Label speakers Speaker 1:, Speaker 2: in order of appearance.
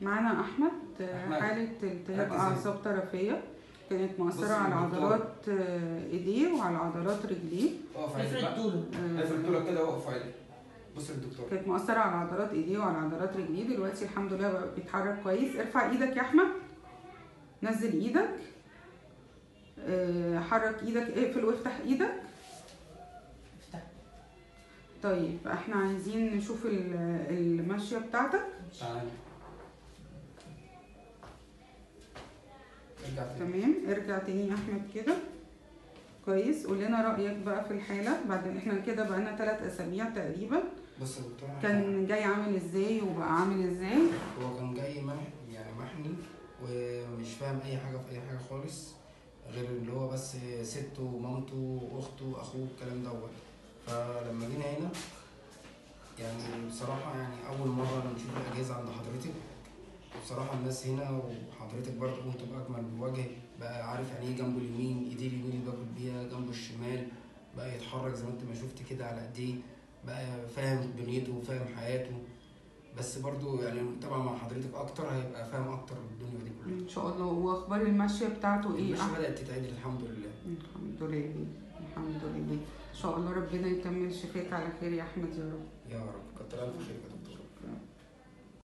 Speaker 1: معانا احمد آه،
Speaker 2: أحمد.
Speaker 1: حالة التهاب
Speaker 2: ركز هنا.
Speaker 1: اعصاب طرفية كانت
Speaker 2: بص
Speaker 1: مؤثرة على
Speaker 2: للدكتور.
Speaker 1: عضلات آه، ايديه وعلى عضلات رجليه
Speaker 2: اقف عادي
Speaker 3: افرد
Speaker 2: بقى
Speaker 3: طوله
Speaker 1: آه،
Speaker 2: افرد طولك كده واقف عادي بص للدكتور
Speaker 1: كانت مؤثرة على عضلات ايديه وعلى عضلات رجليه دلوقتي الحمد لله بقى بيتحرك كويس ارفع ايدك يا احمد نزل ايدك آه، حرك ايدك اقفل وافتح ايدك
Speaker 3: افتح
Speaker 1: طيب احنا عايزين نشوف ال- الماشية بتاعتك
Speaker 2: تعالى ارجع تاني
Speaker 1: تمام ارجع تاني يا احمد كده كويس قول لنا رايك بقى في الحاله بعد احنا كده بقالنا ثلاث اسابيع تقريبا
Speaker 4: بص يا دكتور إحنا-
Speaker 1: كان جاي عامل ازاي وبقى عامل ازاي
Speaker 4: هو كان جاي منح يعني محني ومش فاهم اي حاجه في اي حاجه خالص غير اللي هو بس سته ومامته واخته اخوه الكلام دوت فلما جينا هنا يعني بصراحه يعني اول مره انا بشوف الاجهزه عند حضرتك بصراحه الناس هنا وحضرتك برضه قمت باجمل وجه بقى عارف يعني ايه جنبه اليمين ايديه اليمين اللي باكل بيها جنبه الشمال بقى يتحرك زي ما انت ما شفت كده على ايديه بقى فاهم دنيته وفاهم حياته بس برضو يعني طبعا مع حضرتك اكتر هيبقى فاهم اكتر الدنيا دي كلها
Speaker 1: ان شاء الله واخبار الماشيه بتاعته ايه
Speaker 4: مش
Speaker 1: أحمد؟
Speaker 4: بدات تتعدل الحمد لله
Speaker 1: الحمد لله الحمد لله ان شاء الله ربنا يكمل شفاك على خير يا احمد يا رب
Speaker 4: يا رب كتر الف خير يا دكتور